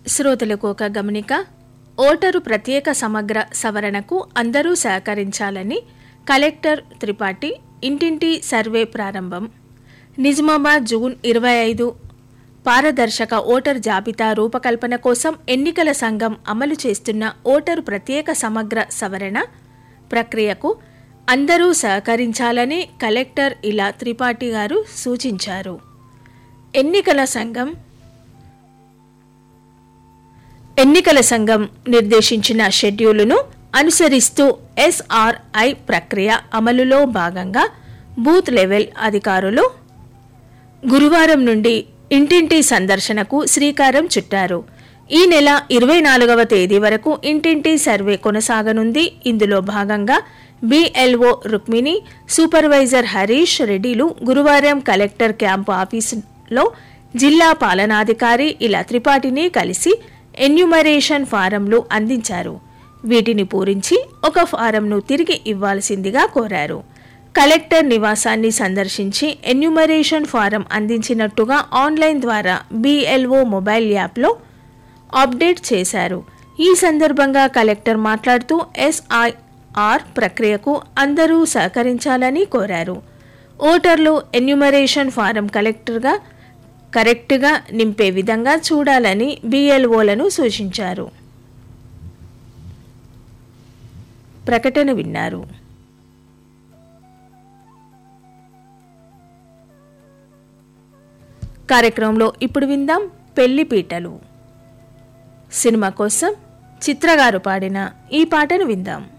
శ్రోతలకు ఒక గమనిక ఓటరు ప్రత్యేక సమగ్ర సవరణకు అందరూ సహకరించాలని కలెక్టర్ త్రిపాఠి ఇంటింటి సర్వే ప్రారంభం నిజామాబాద్ జూన్ ఇరవై ఐదు పారదర్శక ఓటర్ జాబితా రూపకల్పన కోసం ఎన్నికల సంఘం అమలు చేస్తున్న ఓటరు ప్రత్యేక సమగ్ర సవరణ ప్రక్రియకు అందరూ సహకరించాలని కలెక్టర్ ఇలా త్రిపాఠి గారు సూచించారు ఎన్నికల సంఘం ఎన్నికల సంఘం నిర్దేశించిన షెడ్యూలును అనుసరిస్తూ ఎస్ఆర్ఐ ప్రక్రియ అమలులో భాగంగా బూత్ లెవెల్ అధికారులు గురువారం నుండి ఇంటింటి సందర్శనకు శ్రీకారం చుట్టారు ఈ నెల ఇరవై నాలుగవ తేదీ వరకు ఇంటింటి సర్వే కొనసాగనుంది ఇందులో భాగంగా బిఎల్ఓ రుక్మిణి సూపర్వైజర్ హరీష్ రెడ్డిలు గురువారం కలెక్టర్ క్యాంపు ఆఫీసులో జిల్లా పాలనాధికారి ఇలా త్రిపాఠిని కలిసి ఎన్యుమరేషన్ ఫారంలు అందించారు వీటిని పూరించి ఒక ఫారంను తిరిగి ఇవ్వాల్సిందిగా కోరారు కలెక్టర్ నివాసాన్ని సందర్శించి ఎన్యుమరేషన్ ఫారం అందించినట్టుగా ఆన్లైన్ ద్వారా బిఎల్ఓ మొబైల్ యాప్లో అప్డేట్ చేశారు ఈ సందర్భంగా కలెక్టర్ మాట్లాడుతూ ఎస్ఐఆర్ ప్రక్రియకు అందరూ సహకరించాలని కోరారు ఓటర్లు ఎన్యుమరేషన్ ఫారం కలెక్టర్గా కరెక్ట్గా నింపే విధంగా చూడాలని బిఎల్ఓలను సూచించారు ప్రకటన విన్నారు కార్యక్రమంలో ఇప్పుడు విందాం పెళ్లి పీటలు సినిమా కోసం చిత్రగారు పాడిన ఈ పాటను విందాం